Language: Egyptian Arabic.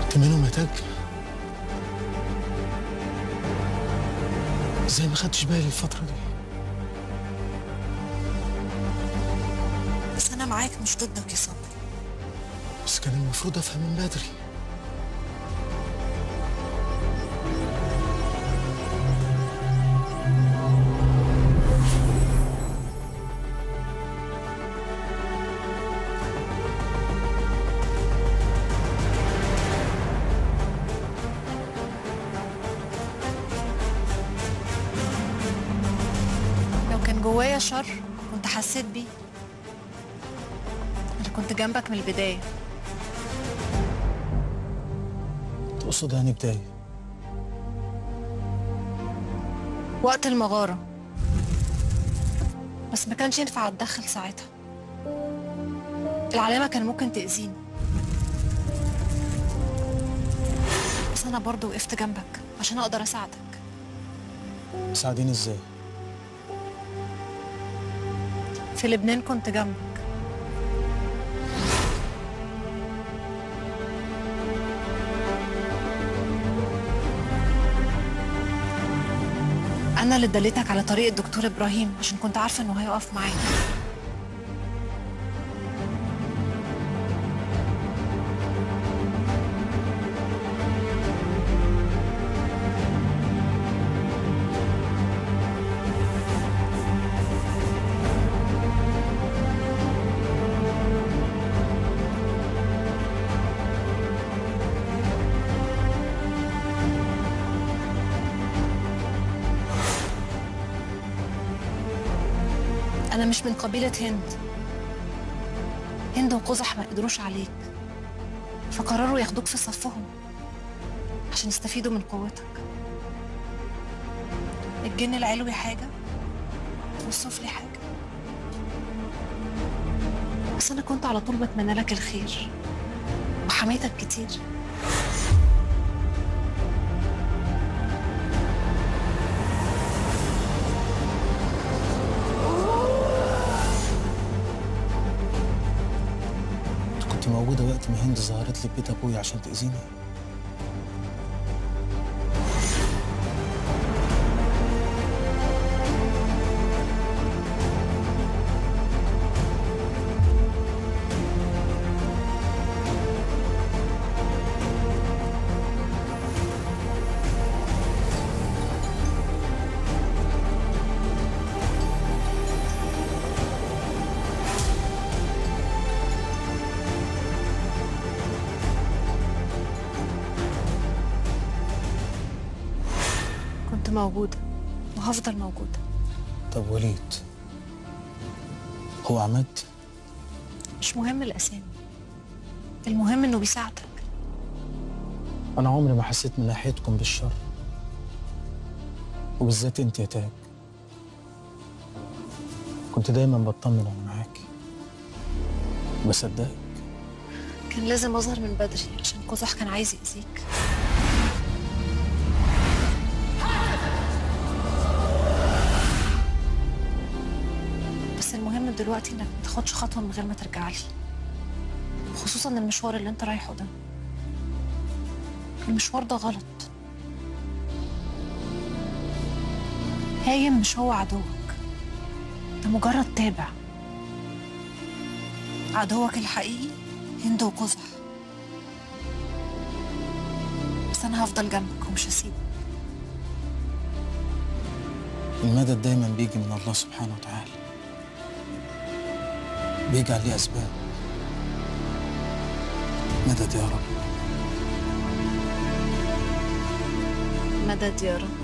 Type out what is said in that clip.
انت منهم يا تاج ازاي ما خدتش بالي الفترة دي بس انا معاك مش ضدك يا صبري بس كان المفروض افهم من بدري لو كان جوايا شر كنت حسيت بيه انا كنت جنبك من البدايه تقصد يعني بداية وقت المغاره بس ما كانش ينفع اتدخل ساعتها العلامه كان ممكن تاذيني بس انا برضو وقفت جنبك عشان اقدر اساعدك ساعديني ازاي في لبنان كنت جنبك أنا اللي دليتك على طريق الدكتور إبراهيم عشان كنت عارفة إنه هيقف معاك أنا مش من قبيلة هند هند وقزح ما قدروش عليك فقرروا ياخدوك في صفهم عشان يستفيدوا من قوتك الجن العلوي حاجة والسفلي حاجة بس أنا كنت على طول بتمنى لك الخير وحميتك كتير انت كنت موجودة وقت ما هند ظهرت لي بيت ابويا عشان تأذيني كنت موجودة وهفضل موجودة طب وليد هو عماد مش مهم الأسامي المهم إنه بيساعدك انا عمري ما حسيت من ناحيتكم بالشر وبالذات انت يا تاج كنت دايما بطمن وانا معاكي بصدقك كان لازم أظهر من بدري عشان قزح كان عايز يأذيك بس المهم دلوقتي إنك ما تاخدش خطوة من غير ما ترجع لي خصوصا المشوار اللي أنت رايحه ده المشوار ده غلط هايم مش هو عدوك ده مجرد تابع عدوك الحقيقي هند وقزح بس انا هفضل جنبك ومش هسيبك المدد دايما بيجي من الله سبحانه وتعالى بيجعل ليه أسباب مدد يا رب مدد يا رب